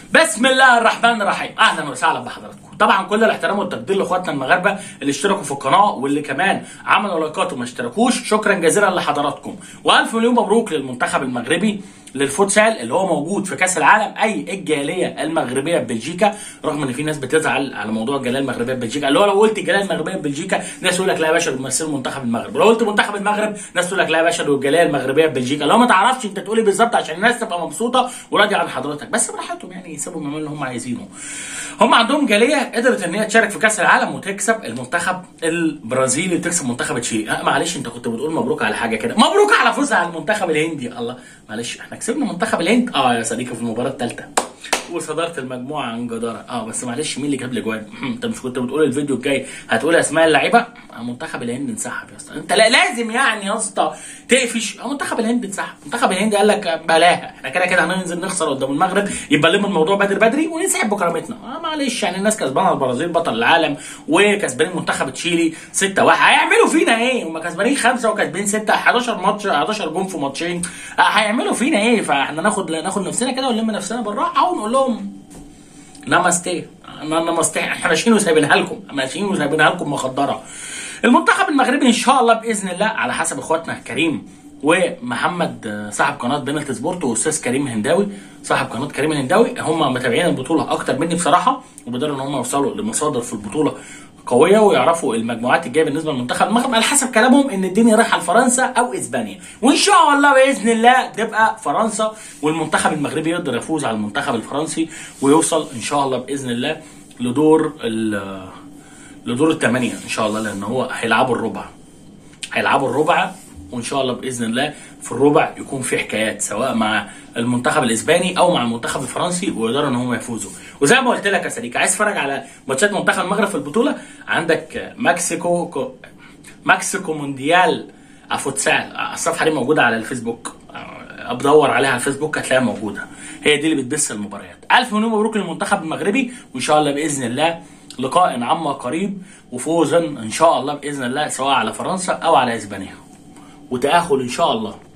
بسم الله الرحمن الرحيم اهلا وسهلا بحضراتكم طبعا كل الاحترام والتقدير لاخواتنا المغاربه اللي اشتركوا في القناه واللي كمان عملوا لايكات وما اشتركوش شكرا جزيلا لحضراتكم والف مليون مبروك للمنتخب المغربي للفوتسال اللي هو موجود في كاس العالم اي الجاليه المغربيه ببلجيكا رغم ان في ناس بتزعل على موضوع الجاليه المغربيه ببلجيكا اللي هو لو قلت الجاليه المغربيه ببلجيكا ناس يقول لك لا يا باشا دول بيمثلوا منتخب المغرب ولو قلت منتخب المغرب ناس تقول لك لا يا باشا دول الجاليه المغربيه ببلجيكا لو ما تعرفش انت تقولي بالظبط عشان الناس تبقى مبسوطه وراضيه عن حضرتك بس براحتهم يعني يسيبوا يعملوا اللي هم عايزينه هم عندهم جاليه قدرت ان هي تشارك في كاس العالم وتكسب المنتخب البرازيلي وتكسب منتخب تشيلي أه معلش انت كنت بتقول مبروك على حاجه كده مبروك على فوزها على المنتخب الهندي الله معلش احنا كسبنا منتخب الهند اه يا صديقي في المباراه الثالثه وصدرت المجموعه عن جداره اه بس معلش مين اللي جاب لي جوان انت مش كنت بتقول الفيديو الجاي هتقول اسماء اللعيبه آه، منتخب الهند انسحب يا اسطى انت لا لازم يعني يا اسطى تقفش آه، منتخب الهند انسحب منتخب الهند قال لك بلاها احنا كده كده هننزل نخسر قدام المغرب يبقى لم الموضوع بدري بدري ونسحب بكرامتنا اه معلش يعني الناس كسبانه البرازيل بطل العالم وكسبانين منتخب تشيلي 6 1 هيعملوا فينا ايه هم كسبانين خمسه وكسبانين 6 11 ماتش 11 جون في ماتشين آه، هيعملوا فينا ايه فاحنا ناخد ناخد نفسنا كده ونلم نفسنا بالراحه ونقول لهم نمستي نمستي احنا ماشيين وسايبينها لكم ماشيين وسايبينها لكم مخدره المنتخب المغربي ان شاء الله باذن الله على حسب اخواتنا كريم ومحمد آه، صاحب قناه بنالتي سبورت واستاذ كريم هنداوي صاحب قناه كريم هنداوي هم متابعين البطوله اكتر مني بصراحه وبيقدروا ان هم يوصلوا لمصادر في البطوله قويه ويعرفوا المجموعات الجايه بالنسبه للمنتخب المغرب على حسب كلامهم ان الدنيا رايحه لفرنسا او اسبانيا وان شاء الله باذن الله تبقى فرنسا والمنتخب المغربي يقدر يفوز على المنتخب الفرنسي ويوصل ان شاء الله باذن الله لدور ال- لدور الثمانيه ان شاء الله لان هو هيلعبوا الربع هيلعبوا الربع وان شاء الله باذن الله في الربع يكون في حكايات سواء مع المنتخب الاسباني او مع المنتخب الفرنسي ويقدروا ان هم يفوزوا وزي ما قلت لك يا صديقي عايز تتفرج على ماتشات منتخب المغرب في البطوله عندك مكسيكو كو- مكسيكو مونديال فوتسال الصفحه دي موجوده على الفيسبوك بدور عليها على الفيسبوك هتلاقيها موجوده هي دي اللي بتبث المباريات الف مليون مبروك للمنتخب المغربي وان شاء الله باذن الله لقاء عما قريب وفوزا ان شاء الله باذن الله سواء على فرنسا او على اسبانيا وتاهل ان شاء الله